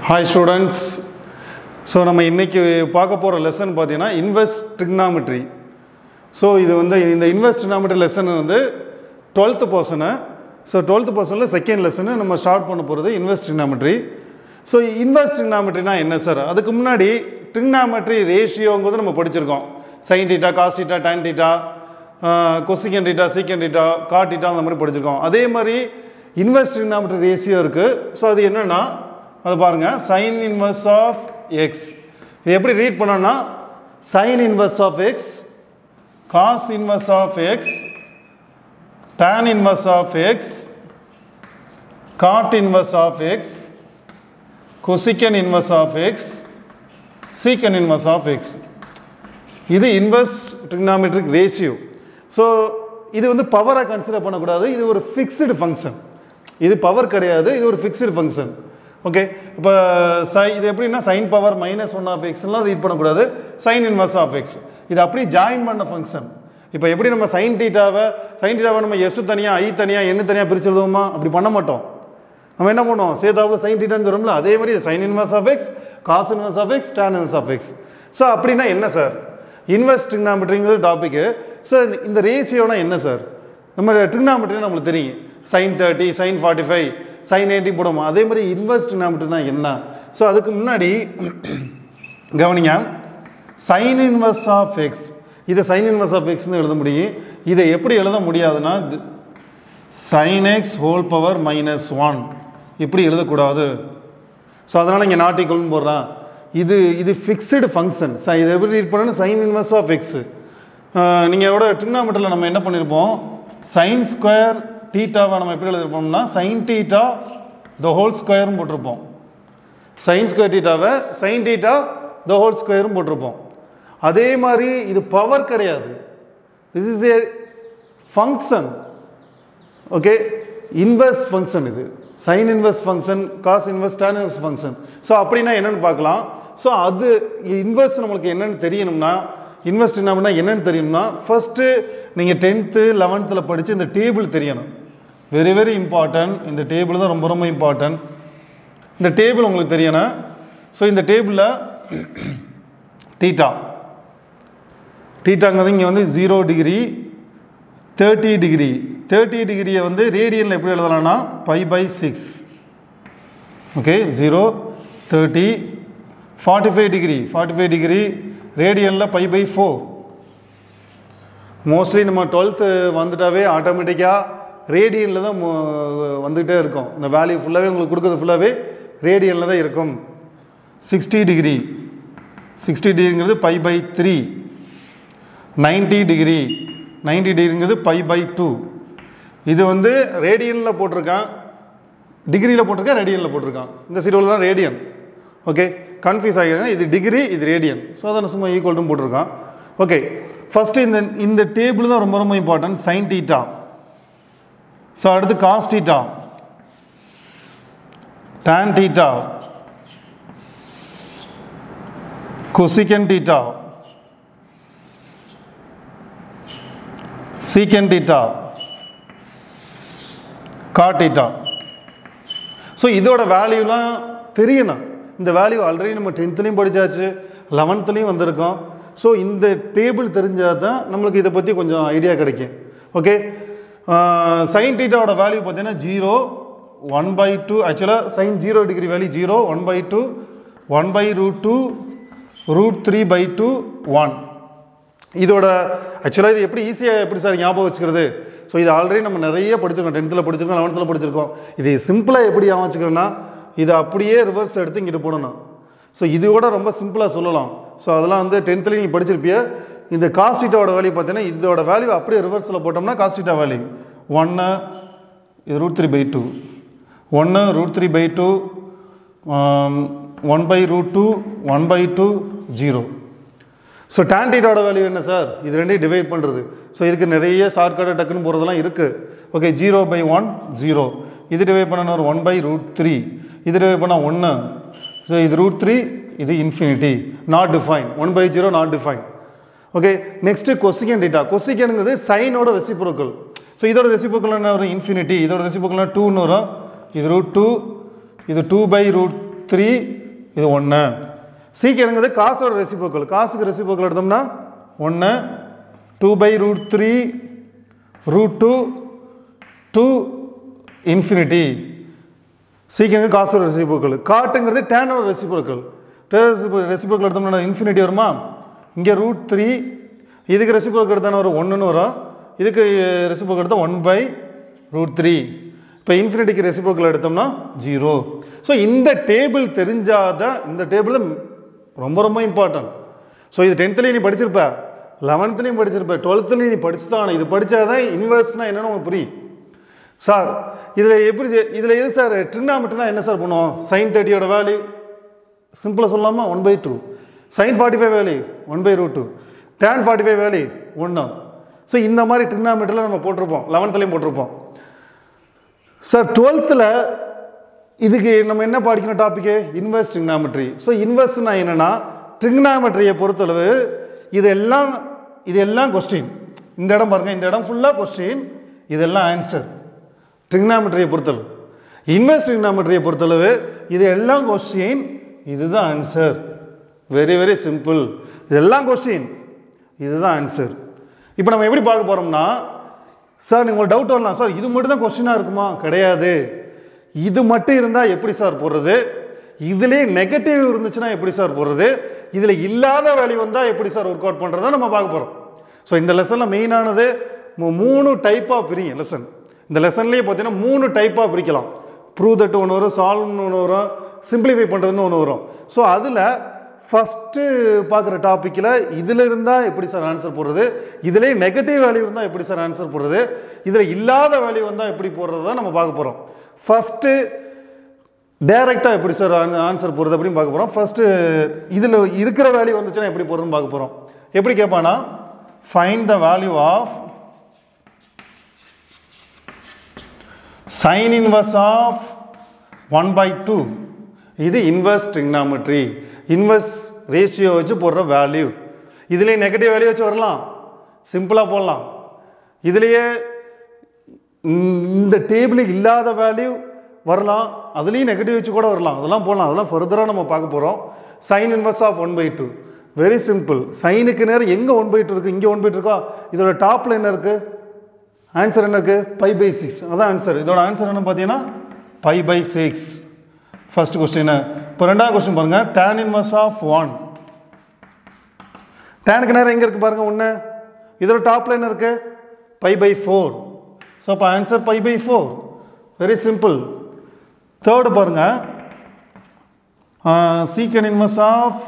hi students so நம்ம இன்றைக்கி பார்க்க போகிற லெசன் பார்த்தீங்கன்னா இன்வெஸ்ட் ட்ரிக்னாமெட்ரி ஸோ இது வந்து இந்த இன்வெஸ்ட் ட்ரிக்னாமெட்ரி லெசன் வந்து twelfth person so twelfth பர்சனில் second lesson நம்ம ஸ்டார்ட் பண்ண போகிறது இன்வெஸ்ட் ட்ரிக்னாமெட்ரி ஸோ இன்வெஸ்ட் ட்ரிக்னாமெட்ரினா என்ன சார் அதுக்கு முன்னாடி ட்ரிக்னாமெட்ரி ரேஷியோங்கிறது நம்ம படிச்சிருக்கோம் sine theta cos theta tan theta கொசிகன் theta சீக்கன் டீட்டா கா டீட்டா அந்த மாதிரி படிச்சிருக்கோம் அதே மாதிரி இன்வெஸ்ட் ட்ரிக்னாமெட்ரி ரேஷியோ இருக்குது ஸோ அது என்னென்னா அது பாருங்கள் சைன் இன்வெர்ஸ் ஆஃப் எக்ஸ் இது எப்படி ரீட் பண்ணோன்னா sine inverse of x cos inverse of x tan inverse of x cot inverse of x cosecant inverse of x secant inverse of x இது inverse trigonometric ratio so இது வந்து பவராக consider பண்ணக்கூடாது இது ஒரு ஃபிக்ஸ்டு ஃபங்க்ஷன் இது power கிடையாது இது ஒரு ஃபிக்ஸ்டு ஃபங்க்ஷன் ஓகே இப்போ சை இது எப்படின்னா sine power minus one of எக்ஸ்லாம் ரீட் பண்ணக்கூடாது சைன் இன்வெர்ஸ் ஆஃப் எக்ஸ் இது அப்படியே ஜாயின் பண்ண ஃபங்க்ஷன் இப்போ எப்படி நம்ம சைன் டீட்டாவை சைன் டீட்டாவை நம்ம எஸ் தனியாக ஐ தனியாக என்ன தனியாக பிரிச்சு எழுதுவோமா அப்படி பண்ண மாட்டோம் நம்ம என்ன பண்ணுவோம் சேதாவில் சைன் டீட்டான்னு சொல்கிறோம்ல அதே மாதிரி sine inverse of x cos inverse of x tan inverse of x so அப்படின்னா என்ன சார் இன்வெஸ்ட் ட்ரிக்னாமெட்ரிங்கிறது டாப்பிக்கு ஸோ இந்த இந்த ரேஷியோனா என்ன சார் நம்ம ட்ரிக்னாமெட்ரி நம்மளுக்கு தெரியும் sine thirty sine forty five sine eighty போடுவோம் அதே மாதிரி இன்வெஸ்ட் ட்ரிக்னாமெட்ரினா என்ன ஸோ அதுக்கு முன்னாடி கவனிங்க சைன் இன்வெர்ஸ் ஆஃப் எக்ஸ் இதை சைன் இன்வெர்ஸ் ஆஃப் எக்ஸ்னு எழுத முடியும் இதை எப்படி எழுத முடியாதுன்னா sine x whole power minus one இப்படி எழுதக்கூடாது ஸோ அதனால் இங்கே நாட் ஈக்குவல்னு போடுறான் இது இது ஃபிக்ஸ்டு ஃபங்க்ஷன் ச இதை எப்படி ரீட் பண்ணணும் சைன் இன்வெர்ஸ் ஆஃப் எக்ஸு நீங்கள் இதோட ட்ரிக்னாமெட்ரியில் நம்ம என்ன பண்ணியிருப்போம் சைன் ஸ்கொயர் டீட்டாவை நம்ம எப்படி எழுதிருப்போம்னா சைன் டீட்டா த ஹோல் ஸ்கொயரும் போட்டிருப்போம் சைன் ஸ்கொயர் டீட்டாவை சைன் டீட்டா த ஹோல் ஸ்கொயரும் போட்டிருப்போம் அதே மாதிரி இது பவர் கிடையாது this is a function okay inverse function இது sine inverse function cos inverse tan inverse function so அப்படின்னா என்னென்னு பார்க்கலாம் ஸோ அது இன்வெர்ஸ் நம்மளுக்கு என்னென்னு தெரியணும்னா இன்வெஸ்ட் என்ன என்னென்னு தெரியணும்னா ஃபஸ்ட்டு நீங்கள் டென்த்து லெவன்த்தில் படித்து இந்த டேபிள் தெரியணும் வெரி வெரி இம்பார்ட்டன்ட் இந்த டேபிள் தான் ரொம்ப ரொம்ப இம்பார்ட்டன்ட் இந்த டேபிள் உங்களுக்கு தெரியணும் ஸோ இந்த டேபிளில் டீட்டா டீட்டாங்கிறது இங்கே வந்து zero degree thirty degree thirty டிகிரியை வந்து ரேடியனில் எப்படி எழுதலாம்னா five by six okay zero thirty forty five degree forty five degree ரேடியனில் ஃபைவ் பை ஃபோர் மோஸ்ட்லி நம்ம டுவெல்த்து வந்துட்டாவே ஆட்டோமேட்டிக்காக ரேடியனில் தான் வந்துகிட்டே இருக்கும் இந்த வேல்யூ ஃபுல்லாகவே உங்களுக்கு கொடுக்குறது ஃபுல்லாகவே ரேடியனில் தான் இருக்கும் சிக்ஸ்டி டிகிரி சிக்ஸ்டி டிகிரிங்கிறது pi by three ninety degree ninety டிகிரிங்கிறது பை பை டூ இது வந்து ரேடியனில் போட்டிருக்கான் டிகிரியில் போட்டிருக்கேன் ரேடியனில் போட்டிருக்கான் இந்த சீரோவில் தான் ரேடியன் ஓகே கன்ஃபியூஸ் ஆகிடுங்க இது டிகிரி இது ரேடியன் ஸோ அதை சும்மா ஈக்குவல்ட்டும் போட்டிருக்கான் ஓகே ஃபஸ்ட்டு இந்த இந்த டேபிள் தான் ரொம்ப ரொம்ப இம்பார்ட்டன்ட் சைன் டீட்டா ஸோ அடுத்து cos theta tan theta cosecant theta secant theta cot theta so இதோட வேல்யூலாம் தெரியணும் இந்த வேல்யூ ஆல்ரெடி நம்ம டென்த்துலேயும் படித்தாச்சு லெவன்த்துலேயும் வந்திருக்கோம் ஸோ இந்த டேபிள் தெரிஞ்சால் தான் நம்மளுக்கு இதை பற்றி கொஞ்சம் ஐடியா கிடைக்கும் ஓகே சைன் டீட்டாவோட வேல்யூ பார்த்தீங்கன்னா ஜீரோ ஒன் பை டூ ஆக்சுவலாக sine zero degree value zero one by two one by root two root three by two one இதோட ஆக்சுவலாக இது எப்படி ஈஸியாக எப்படி சார் ஞாபகம் வச்சுக்கிறது ஸோ இது ஆல்ரெடி நம்ம நிறைய படிச்சிருக்கோம் டென்த்தில் படிச்சிருக்கோம் லெவன்த்தில் படிச்சிருக்கோம் இது சிம்பிளாக எப்படி ஞாபகம் வச்சுக்கிறோன்னா இதை அப்படியே ரிவர்ஸ் எடுத்து இங்கிட்டு போடணும் ஸோ இது கூட ரொம்ப சிம்பிளாக சொல்லலாம் ஸோ அதெல்லாம் வந்து டென்த்துலேயும் நீங்கள் படிச்சிருப்பிய இந்த காஸ்டீட்டாவோட வேல்யூ பார்த்தீங்கன்னா இதோட வேல்யூ அப்படியே ரிவர்ஸில் போட்டோம்னா காஸ்டீட்டா வேல்யூ ஒன்று இது ரூட் த்ரீ பை டூ ஒன்று root three by two one by root two one by two zero so tan டீட்டாவோட வேல்யூ என்ன சார் இது ரெண்டையும் டிவைட் பண்ணுறது ஸோ இதுக்கு நிறைய ஷார்ட்கட்டை டக்குன்னு போகிறதெல்லாம் இருக்குது okay zero by one zero இது டிவைட் பண்ண ஒரு ஒன் பை ரூட் த்ரீ இது டிவைட் பண்ணால் ஒன்று ஸோ இது ரூட் த்ரீ இது infinity not define one by zero not define okay next cosecant theta கொசிகனுங்கிறது சைனோட ரெசிப்ரோக்கல் ஸோ இதோட ரெசிப்ரோக்கல் என்ன வரும் இன்ஃபினிட்டி இதோட ரெசிப்ரோக்கல்னா டூன்னு வரும் இது ரூட் டூ இது டூ பை ரூட் த்ரீ இது ஒன்று சீக்கிரங்கிறது காசோட ரெசிபோக்கல் காசுக்கு ரெசிபோக்கல் எடுத்தோம்னா ஒன்று two by root three root two two infinity சீக்கிரம் காசோட ரெசிபோக்கல் காட்டுங்கிறது டேனோட ரெசிபோக்கல் ரெசிபோக்கல் எடுத்தோம்னா இன்ஃபினிட்டி வருமா இங்கே ரூட் த்ரீ இதுக்கு ரெசிபோக்கல் எடுத்தான ஒரு ஒன்றுன்னு வரும் இதுக்கு ரெசிபோக்கல் எடுத்தால் ஒன் பை ரூட் த்ரீ இப்போ இன்ஃபினிட்டிக்கு ரெசிபோக்கல் எடுத்தோம்னா ஜீரோ ஸோ இந்த டேபிள் தெரிஞ்சாதான் இந்த டேபிள் தான் ரொம்ப ரொம்ப இம்பார்ட்டன்ட் ஸோ இது டென்த்லேயும் நீ படிச்சிருப்ப லெவன்த்துலேயும் படிச்சிருப்ப டுவெல்த்துலேயும் நீ படிச்சு தான் இது படித்தாதான் இன்வெர்ஸ்னால் என்னன்னு உனக்கு புரியும் சார் இதில் எப்படி இதில் எது சார் ட்ரினாமெட்ரினா என்ன சார் பண்ணுவோம் சைன் தேர்ட்டியோட வேல்யூ சிம்பிளாக சொல்லலாமா one by two sine forty five value one by root two tan forty five value ஒன்று ஸோ இந்த மாதிரி ட்ரினாமெட்ரியில் நம்ம போட்டிருப்போம் லெவன்த்துலேயும் போட்டிருப்போம் சார் டுவெல்த்தில் இதுக்கு நம்ம என்ன படிக்கணும் டாப்பிக்கு இன்வெர்ஸ் ட்ரிக்னாமெட்ரி ஸோ இன்வெர்ஸ்னா என்னென்னா ட்ரிக்னாமெட்ரியை பொறுத்தளவு இதெல்லாம் இதெல்லாம் கொஸ்டின் இந்த இடம் பாருங்கள் இந்த இடம் ஃபுல்லாக கொஸ்டின் இதெல்லாம் ஆன்சர் ட்ரிக்னாமெட்ரியை பொறுத்தளவு இன்வெர்ஸ் ட்ரிக்னாமெட்ரியை பொறுத்தளவு இது எல்லாம் கொஸ்டின் இதுதான் ஆன்சர் வெரி வெரி சிம்பிள் இதெல்லாம் கொஸ்டின் இதுதான் ஆன்சர் இப்போ நம்ம எப்படி பார்க்க போகிறோம்னா சார் நீங்கள் ஒரு டவுட் வரலாம் சார் இது மட்டும் தான் கொஸ்டினாக இருக்குமா கிடையாது இது மட்டும் இருந்தால் எப்படி சார் போடுறது இதுலேயே நெகட்டிவ் இருந்துச்சுன்னா எப்படி சார் போடுறது இதில் இல்லாத வேல்யூ வந்தால் எப்படி சார் ஒர்க் அவுட் பண்ணுறதை நம்ம பார்க்க போகிறோம் ஸோ இந்த லெசனில் மெயினானது மூ- மூணு டைப்பாக பிரியும் லெசன் இந்த லெசன்லேயே பார்த்தீங்கன்னா மூணு டைப்பாக பிரிக்கலாம் ப்ரூவ் தட் ஒன்று வரும் சால்வ்னு ஒன்று வரும் சிம்பிளிஃபை பண்ணுறதுன்னு ஒன்று வரும் ஸோ அதில் ஃபஸ்ட்டு பார்க்குற டாப்பிக்கில் இதில் இருந்தால் எப்படி சார் ஆன்சர் போடுறது இதிலே நெகட்டிவ் வேல்யூ இருந்தால் எப்படி சார் ஆன்சர் போடுறது இதில் இல்லாத வேல்யூ வந்தால் எப்படி போடுறது தான் நம்ம பார்க்க போகிறோம் ஃபஸ்ட்டு டைரெக்டாக எப்படி சார் ஆன்சர் போடுறது அப்படின்னு பார்க்க போகிறோம் ஃபஸ்ட்டு இதில் இருக்கிற வேல்யூ வந்துச்சுன்னா எப்படி போடுறதுன்னு பார்க்க போகிறோம் எப்படி கேட்பானா find the value of sine inverse of one by two இது இன்வர்ஸ் ட்ரிக்னாமெட்ரி இன்வர்ஸ் ரேஷியோ வச்சு போடுற வேல்யூ இதுலேயே நெகட்டிவ் வேல்யூ வச்சு வரலாம் சிம்பிளாக போடலாம் இதுலேயே இந்த டேபிளுக்கு இல்லாத வேல்யூ வரலாம் அதுலேயும் நெகட்டிவ் வச்சு கூட வரலாம் அதெல்லாம் போடலாம் அதெல்லாம் ஃபர்தராக நம்ம பார்க்க போகிறோம் sine inverse of one by two very simple சைனுக்கு நேரம் எங்கே ஒன் பை டூ இருக்குது இங்கே ஒன் பை டூ இருக்கா இதோட டாப்பில் என்ன இருக்குது ஆன்சர் என்ன இருக்குது பை பை சிக்ஸ் அதான் ஆன்சர் இதோட ஆன்சர் என்ன பார்த்தீங்கன்னா pi by six first question இப்போ ரெண்டாவது கொஸ்டின் பாருங்கள் டேன் இன்வர்ஸ் ஆஃப் ஒன் டேனுக்கு நேரம் எங்கே இருக்குது பாருங்கள் ஒன்று இதோட டாப்பில் என்ன இருக்குது பை பை ஃபோர் ஸோ அப்போ answer pi by four very simple third பாருங்கள் secant inverse of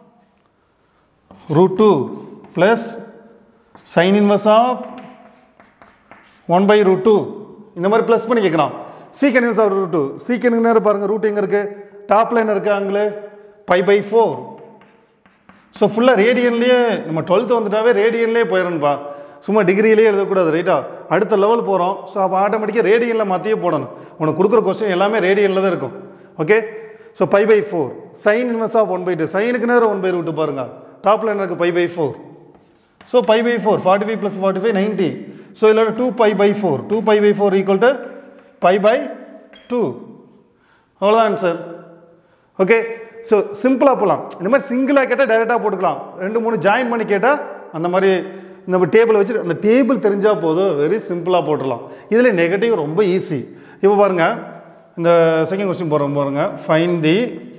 root two plus sine inverse of one by root two இந்த மாதிரி ப்ளஸ் பண்ணி கேட்கலாம் secant inverse of root two சீக்கனுக்கு நேரம் பாருங்கள் ரூட் எங்கே இருக்குது டாப்பில் என்ன இருக்குது அங்கே பை பை ஃபோர் ஸோ ஃபுல்லாக ரேடியன்லேயே நம்ம டுவெல்த்து வந்துட்டாவே ரேடியன்லேயே போயிடணும்ப்பா சும்மா டிகிரியிலே எழுதக்கூடாது ரைட்டா அடுத்த லெவல் போகிறோம் ஸோ அப்போ ஆட்டோமேட்டிக்காக ரேடியனில் மாற்றியே போடணும் உனக்கு கொடுக்குற கொஸ்டின் எல்லாமே ரேடியனில் தான் இருக்கும் okay so pi by four sine inverse of one by two சைனுக்கு நேரம் ஒன் பை ரூட்டு பாருங்கள் டாப்பில் என்ன இருக்குது pi by four so pi by four forty five plus forty five ninety so இதில் two pi by four two pi by four equal to pi by two அவ்வளோதான் answer okay so சிம்பிளாக போகலாம் இந்த மாதிரி சிங்கிளாக கேட்டால் டைரெக்டாக போட்டுக்கலாம் ரெண்டு மூணு ஜாயின் பண்ணி கேட்டால் அந்த மாதிரி நம்ம டேபிள் வச்சு அந்த டேபிள் தெரிஞ்சால் போதும் வெரி சிம்பிளாக போட்டுடலாம் இதில் நெகட்டிவ் ரொம்ப ஈஸி இப்போ பாருங்கள் இந்த செகண்ட் கொஸ்டின் போகிறோம் பாருங்கள் ஃபைன் தி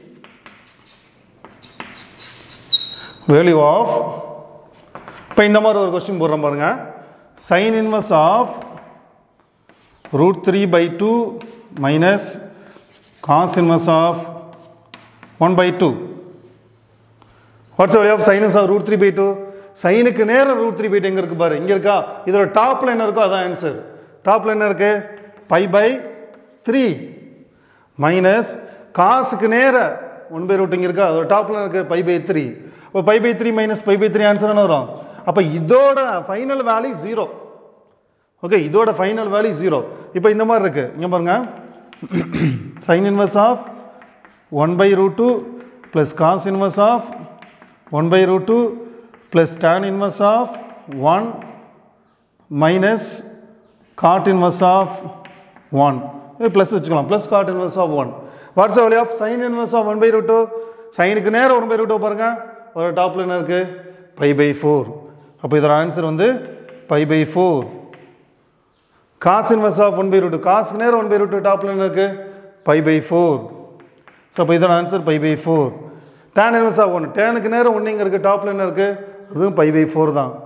வேல்யூ ஆஃப் இப்போ இந்த மாதிரி ஒரு கொஸ்டின் போடுறோம் பாருங்க sine inverse of root three by two minus cos inverse of one by two what's value of sine inverse of root three by two சைனுக்கு நேரம் ரூட் த்ரீ பை டூ எங்கே இருக்குது பாரு இங்கே இருக்கா இதோட டாப்பில் என்ன இருக்கோ அதான் ஆன்சர் டாப்பில் என்ன இருக்கு பை பை த்ரீ மைனஸ் காசுக்கு நேர ஒன் பை ரூட் இங்கே இருக்கா அதோட டாப்பில் இருக்கு பை பை த்ரீ இப்போ pi by three minus pi by three answer என்ன வரும் அப்போ இதோட ஃபைனல் வேல்யூ ஜீரோ ஓகே இதோட ஃபைனல் வேல்யூ ஜீரோ இப்போ இந்த மாதிரி இருக்குது இங்கே பாருங்க sine inverse of one by root two plus cos inverse of one by root two plus tan inverse of one minus cot inverse of one plus வச்சுக்கலாம் plus cot inverse of one what's value of sine inverse of one by root two சைனுக்கு நேரம் one by root பாருங்க ஒரு டாப்பில் என்ன இருக்குது pi by four அப்போ இதோட ஆன்சர் வந்து pi by four cos inverse of one by root காசுக்கு நேரம் ஒன் பை ரூட் டாப்பில் என்ன இருக்குது பை பை ஃபோர் ஸோ அப்போ இதோட answer pi by four tan inverse of one டேனுக்கு நேரம் ஒன்று இங்கே இருக்குது டாப்பில் என்ன இருக்குது அதுவும் பை பை ஃபோர் தான்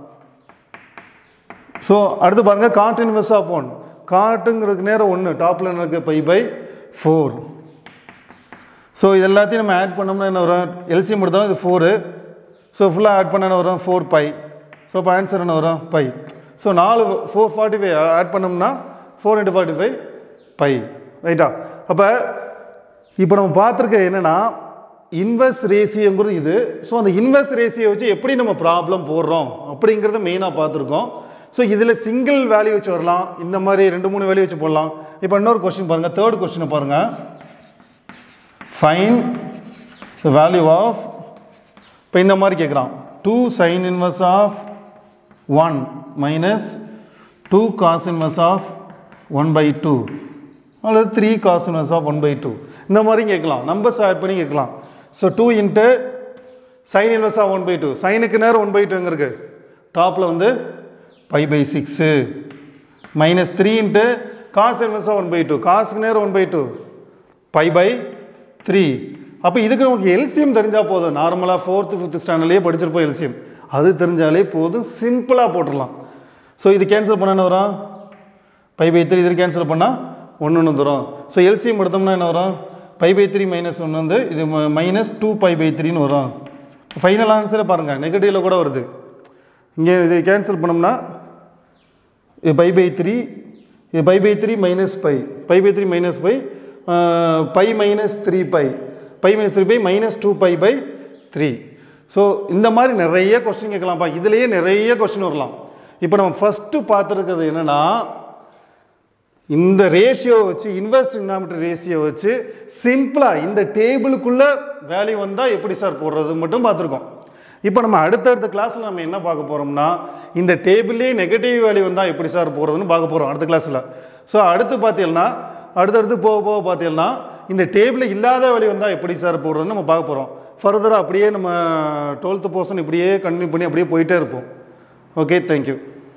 ஸோ அடுத்து பாருங்கள் காட் இன்வெர்ஸ் ஆஃப் ஒன் காட்டுங்கிறதுக்கு நேரம் ஒன்று டாப்பில் என்ன இருக்குது பை பை ஃபோர் ஸோ இது எல்லாத்தையும் நம்ம ஆட் பண்ணோம்னா என்ன வரும் எல்சிஎம் எடுத்தோம் இது ஃபோரு ஸோ ஃபுல்லாக ஆட் பண்ண என்ன வரும் ஃபோர் பை ஸோ இப்போ ஆன்சர் என்ன வரும் பை ஸோ நாலு ஃபோர் ஃபார்ட்டி ஃபைவ் ஆட் பண்ணோம்னா four into forty five pi ரைட்டா அப்போ இப்போ நம்ம பார்த்துருக்க என்னென்னா இன்வெஸ்ட் ரேசியோங்கிறது இது ஸோ அந்த இன்வெஸ்ட் ரேசியோ வச்சு எப்படி நம்ம ப்ராப்ளம் போடுறோம் அப்படிங்கிறத மெயினாக பார்த்துருக்கோம் ஸோ இதில் சிங்கிள் வேல்யூ வச்சு வரலாம் இந்த மாதிரி ரெண்டு மூணு வேல்யூ வச்சு போடலாம் இப்போ இன்னொரு கொஸ்டின் பாருங்கள் தேர்ட் கொஸ்டினை பாருங்கள் ஃபைன் த வேல்யூ ஆஃப் இப்போ இந்த மாதிரி கேட்குறான் two sine inverse of one minus two cos inverse of one by two அல்லது three cos inverse of one by two இந்த மாதிரி கேட்கலாம் நம்பர்ஸ் ஆட் பண்ணி கேட்கலாம் so two into sine inverse of one by two சைனுக்கு நேரம் one by two எங்கே இருக்குது டாப்பில் வந்து pi by six minus three into cos inverse of one by two காசுக்கு நேரம் one by two pi by three அப்போ இதுக்கு நமக்கு எல்சிஎம் தெரிஞ்சால் போதும் நார்மலாக ஃபோர்த்து ஃபிஃப்த் ஸ்டாண்டர்ட்லேயே படிச்சிருப்போம் எல்சிஎம் அது தெரிஞ்சாலே போதும் சிம்பிளாக போட்டுடலாம் ஸோ இது கேன்சல் பண்ண என்ன வரும் பை பை த்ரீ இது கேன்சல் பண்ணால் ஒன்று ஒன்று தரும் ஸோ எல்சிஎம் எடுத்தோம்னா என்ன வரும் பை பை த்ரீ மைனஸ் ஒன்று வந்து இது மைனஸ் டூ பை பை த்ரீன்னு வரும் ஃபைனல் ஆன்சரை பாருங்கள் நெகட்டிவில் கூட வருது இங்கே இது கேன்சல் பண்ணோம்னா இது பை பை த்ரீ இது pi by three minus pi pi by three minus pi by minus three pi by minus three pi minus two pi by three so இந்த மாதிரி நிறைய கொஸ்டின் கேட்கலாம்ப்பா இதுலேயே நிறைய கொஸ்டின் வரலாம் இப்போ நம்ம ஃபஸ்ட்டு பார்த்துருக்கிறது என்னென்னா இந்த ரேஷியோ வச்சு இன்வெஸ்ட் டினாமினேட்டர் ரேஷியோ வச்சு சிம்பிளாக இந்த டேபிளுக்குள்ளே வேல்யூ வந்தால் எப்படி சார் போடுறது மட்டும் பார்த்துருக்கோம் இப்போ நம்ம அடுத்தடுத்த கிளாஸில் நம்ம என்ன பார்க்க போகிறோம்னா இந்த டேபிள்லேயே நெகட்டிவ் வேல்யூ வந்தால் எப்படி சார் போகிறதுன்னு பார்க்க போகிறோம் அடுத்த கிளாஸில் ஸோ அடுத்து பார்த்தீங்கன்னா அடுத்தடுத்து போக போக பார்த்தீங்கன்னா இந்த டேபிளில் இல்லாத வேல்யூ வந்தால் எப்படி சார் போடுறதுன்னு நம்ம பார்க்க போகிறோம் ஃபர்தராக அப்படியே நம்ம டுவெல்த்து போர்ஷன் இப்படியே கண்டினியூ பண்ணி அப்படியே போயிட்டே இருப்போம் ஓகே தேங்க்யூ